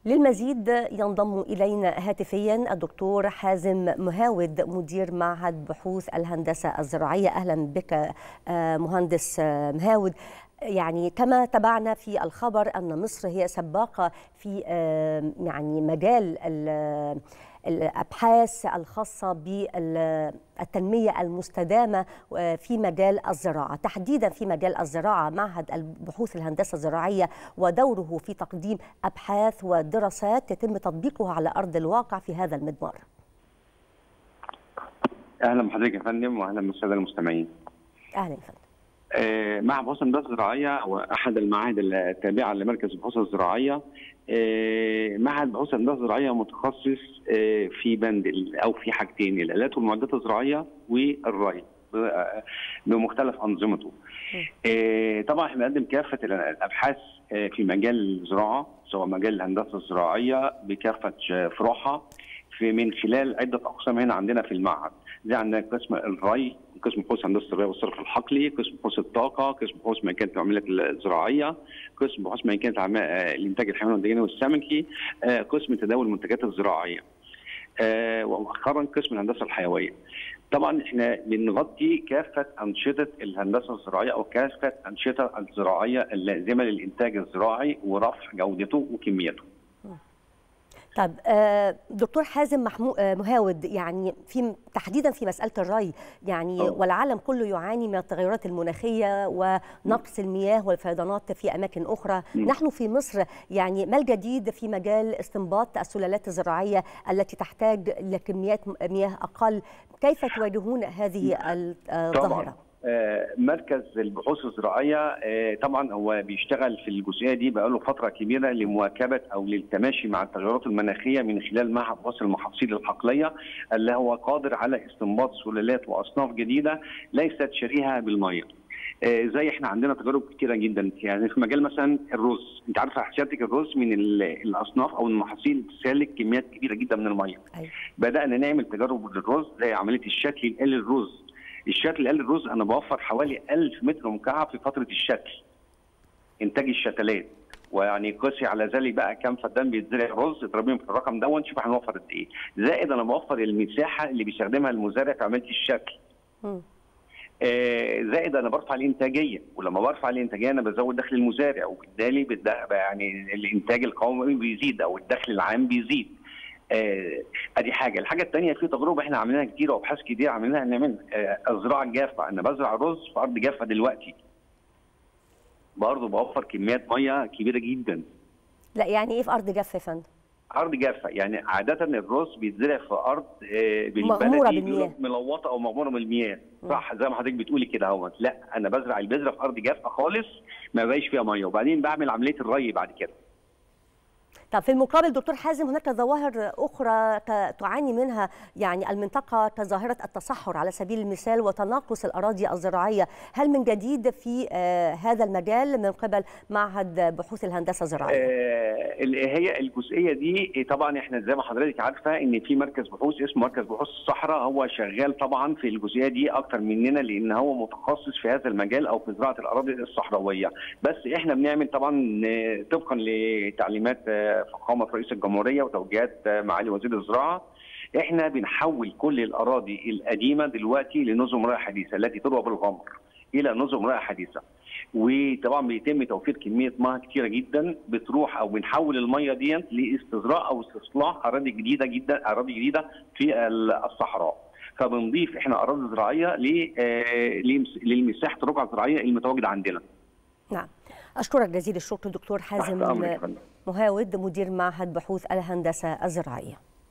للمزيد ينضم إلينا هاتفيا الدكتور حازم مهاود مدير معهد بحوث الهندسة الزراعية أهلا بك مهندس مهاود يعني كما تابعنا في الخبر أن مصر هي سباقة في يعني مجال الابحاث الخاصه بالتنميه المستدامه في مجال الزراعه تحديدا في مجال الزراعه معهد البحوث الهندسه الزراعيه ودوره في تقديم ابحاث ودراسات يتم تطبيقها على ارض الواقع في هذا المضمار اهلا بحضرتك يا فندم واهلا بالساده المستمعين اهلا يا فندم آه معهد بحوث الهندسه الزراعيه هو احد المعاهد التابعه لمركز البحوث الزراعيه آه معهد بحوث الهندسه الزراعيه متخصص آه في بند او في حاجتين الالات والمعدات الزراعيه والري بمختلف انظمته. طبعا احنا بنقدم كافه الابحاث في مجال الزراعه سواء مجال الهندسه الزراعيه بكافه فروعها في من خلال عده اقسام هنا عندنا في المعهد زي عندنا قسم الري قسم بحوث هندسه الري والصرف الحقلي قسم بحوث الطاقه قسم بحوث ميكانه العمليات الزراعيه قسم بحوث ميكانه الانتاج الحيواني والدجاجي والسمكي قسم تداول المنتجات الزراعيه ومؤخرا قسم الهندسه الحيويه طبعا احنا بنغطي كافه انشطه الهندسه الزراعيه او كافه انشطه الزراعيه اللازمه للانتاج الزراعي ورفع جودته وكميته طب دكتور حازم مهاود يعني في تحديدا في مساله الري يعني أوه. والعالم كله يعاني من التغيرات المناخيه ونقص المياه والفيضانات في اماكن اخرى م. نحن في مصر يعني ما الجديد في مجال استنباط السلالات الزراعيه التي تحتاج لكميات مياه اقل كيف تواجهون هذه الظاهره مركز البحوث الزراعيه طبعا هو بيشتغل في الجزئيه دي بقاله فتره كبيره لمواكبه او للتماشي مع التغيرات المناخيه من خلال معهد بحوث المحاصيل الحقليه اللي هو قادر على استنباط سلالات واصناف جديده ليست شريهه بالميه. زي احنا عندنا تجارب كتيره جدا يعني في مجال مثلا الرز انت عارفه حضرتك الرز من الاصناف او المحاصيل بتستهلك كميات كبيره جدا من الميه. أيوة. بدانا نعمل تجارب للرز زي عمليه الشكل الالي الرز الشتل قال الرز انا بوفر حوالي 1000 متر مكعب في فتره الشتل انتاج الشتلات ويعني قسي على ذلك بقى كام فدان بيتزرع رز اضربيهم في الرقم ده ونشوف هنوفر قد ايه زائد انا بوفر المساحه اللي بيستخدمها المزارع في عمليه الشكل آه زائد انا برفع الانتاجيه ولما برفع الانتاجيه انا بزود دخل المزارع وبالتالي يعني الانتاج القومي بيزيد او الدخل العام بيزيد آه ادي حاجه، الحاجه الثانيه في تجربه احنا عاملينها كتير وابحاث كتير عاملينها نعمل آه الزراعه الجافه، انا بزرع رز في ارض جافه دلوقتي. برضه بوفر كميات ميه كبيره جدا. لا يعني ايه في ارض جافه يا فندم؟ ارض جافه يعني عاده الرز بيتزرع في ارض آه مغموره بالمياه ملوطه او مغموره بالمياه صح زي ما حضرتك بتقولي كده اهوت لا انا بزرع البذره في ارض جافه خالص ما بقاش فيها ميه وبعدين بعمل عمليه الري بعد كده. طب في المقابل دكتور حازم هناك ظواهر اخرى تعاني منها يعني المنطقه كظاهره التصحر على سبيل المثال وتناقص الاراضي الزراعيه، هل من جديد في آه هذا المجال من قبل معهد بحوث الهندسه الزراعيه؟ آه هي الجزئيه دي طبعا احنا زي ما حضرتك عارفه ان في مركز بحوث اسمه مركز بحوث الصحراء هو شغال طبعا في الجزئيه دي اكتر مننا لان هو متخصص في هذا المجال او في زراعه الاراضي الصحراويه، بس احنا بنعمل طبعا طبقا لتعليمات فخامه رئيس الجمهوريه وتوجيهات معالي وزير الزراعه احنا بنحول كل الاراضي القديمه دلوقتي لنظم ري حديثه التي تروى بالغمر الى نظم ري حديثه وطبعا بيتم توفير كميه ميه كثيره جدا بتروح او بنحول الميه دي لاستزراع او استصلاح اراضي جديده جدا اراضي جديده في الصحراء فبنضيف احنا اراضي زراعيه لمساحه الرقعه الزراعيه المتواجده عندنا نعم أشكرك جزيل الشكر دكتور حازم مهاود مدير معهد بحوث الهندسة الزراعية